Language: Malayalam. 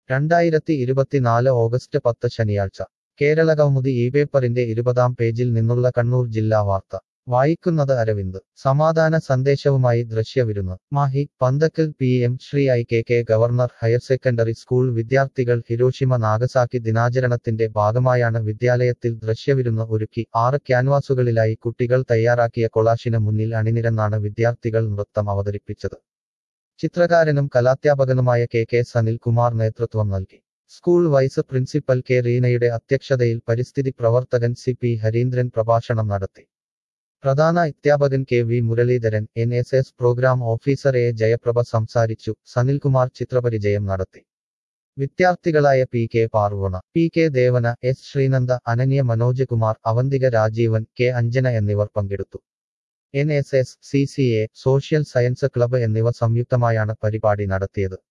രണ്ടായിരത്തി ഇരുപത്തിനാല് ഓഗസ്റ്റ് പത്ത് ശനിയാഴ്ച കേരള കൗമുദി ഈ പേപ്പറിന്റെ ഇരുപതാം പേജിൽ നിന്നുള്ള കണ്ണൂർ ജില്ലാ വാർത്ത വായിക്കുന്നത് അരവിന്ദ് സമാധാന സന്ദേശവുമായി ദൃശ്യവിരുന്ന് Mahe Panthakkal P M Shri I K K governor higher secondary school വിദ്യാർത്ഥികൾ ഹിരോഷിമ നാഗസാക്കി ദിനാചരണത്തിന്റെ ഭാഗമായാണ് വിദ്യാലയത്തിൽ ദൃശ്യവിരുന്ന് ഒരുക്കി ആറ് ക്യാൻവാസുകളിലായി കുട്ടികൾ തയ്യാറാക്കിയ കൊളാഷിന് മുന്നിൽ അണിനിരന്നാണ് വിദ്യാർത്ഥികൾ നൃത്തം അവതരിപ്പിച്ചത് ചിത്രകാരനും കലാധ്യാപകനുമായ കെ കെ സനിൽകുമാർ നേതൃത്വം നൽകി സ്കൂൾ വൈസ് പ്രിൻസിപ്പൽ കെ റീനയുടെ അധ്യക്ഷതയിൽ പരിസ്ഥിതി പ്രവർത്തകൻ സി പി ഹരീന്ദ്രൻ പ്രഭാഷണം നടത്തി പ്രധാന അധ്യാപകൻ K V Muraleedharan N S S programme officer A Jayaprabha സംസാരിച്ചു സനിൽകുമാർ ചിത്രപരിചയം നടത്തി വിദ്യാർത്ഥികളായ P K Parvana P K Devana S Sreenanda Ananya Manoj Kumar Avanthika Rajeevan K Anjana എന്നിവർ പങ്കെടുത്തു N S S C C A social science club എന്നിവ സംയുക്തമായാണ് പരിപാടി നടത്തിയത്